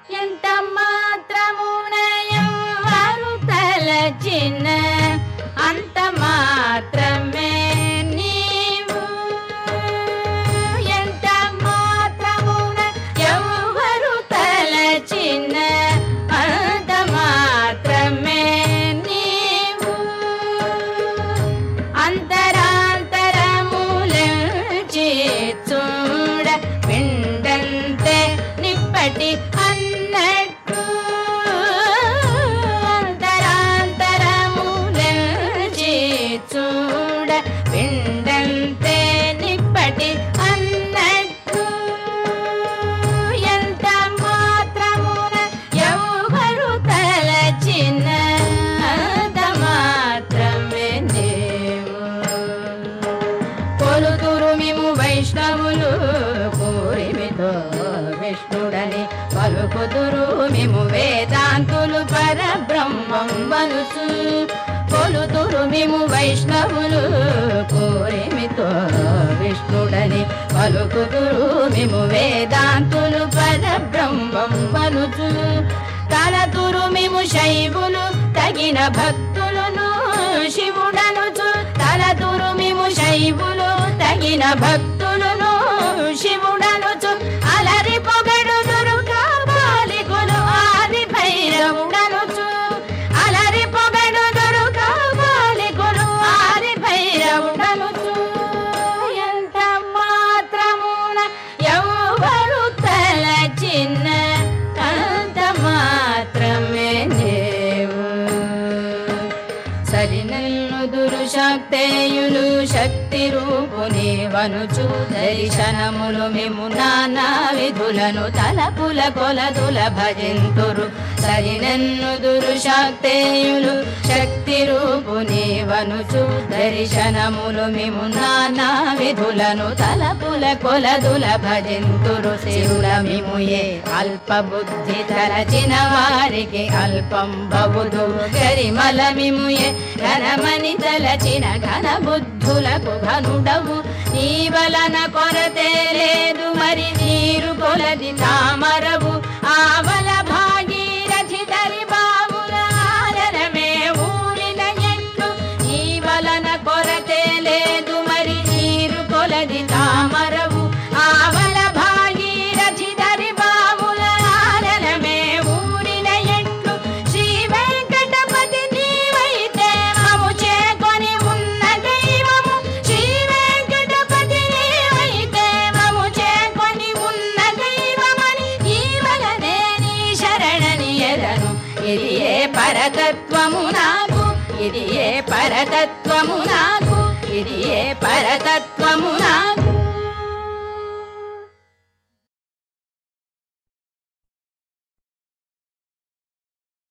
ఎంత మాత్రమున ఎవ్వరు తలచిన అంత మాత్రమే నీవు ఎంత మాత్రమున ఎవ్వరు తలచిన అంత మాత్రమే నీవు అంతరాంతరములంచి చూడ పిండంతే నిప్పటి అన్నట్టు అంతరాంతరములంచి చూడ పిండంతే నిప్పటి అన్నట్టు ఎంత మాత్రమున ఎవరు తలచిన అంత మాత్రమే దేవు కొలుతురు మేము వైష్ణవులు కోరిమితో విష్ణుడని పలుకుతురు మేము వేదాంతులు పరబ్రహ్మం వనుచు కొలుతురు మేము వైష్ణవులు కోరిమితో విష్ణుడని పలుకుతురు మేము వేదాంతులు పరబ్రహ్మం వనుచు తలతురు మేము శైవులు తగిన భక్తులను శివుడనుచు తలతురు మేము శైవులు తగిన భక్తులను శివుడనుచు అలరి పొగడుదురు కాపాలికులు ఆది భైరవుడనుచు అలరి పొగడుదురు కాపాలికులు ఆది భైరవుడనుచు ఎంత మాత్రమున ఎవరు తలచిన అంత మాత్రమే దేవు సరినల్లుదురు శక్తేయులు శక్తి రూపుని వనుచు దర్శనములు మేము నానా విధులను తలపుల కొలదుల భజింతురు సరినన్నుదురు శక్తేయులు శక్తి రూపుని వనుచు దర్శనములు మేము నానా విధులను తలపుల కొలదుల భజింతురు శివుల మేము ఏ అల్ప బుద్ధి తలచిన వారికి అల్పం బవుదు గరిమల మిము ఏ ఘనమని తలచిన ఘన బుద్ధులకు ఘనుడవు నీ వలన కొరతే లేదు మరి నీరు కొలది తామరవు ఆవల భాగీరథి తరి బావుల ఆలనమే ఊరిన ఎట్లు నీ వలన కొరతే లేదు మరి నీరు కొలది తామరవు ఆవల భాగీరథి తరి బావుల ఆలనమే ఊరిన ఎట్లు శ్రీ వెంకటపతి నీవైతే మము చేకొని ఉన్న దైవము శ్రీ వెంకటపతి నీవైతే మము చేకొని ఉన్న దైవమని ఈ వలనే నీ శరణని ఎరను ఇది ఏ పరతత్వము నాకు ఇది ఏ పరతత్వము నాకు ఇది ఏ పరతత్వము నాకు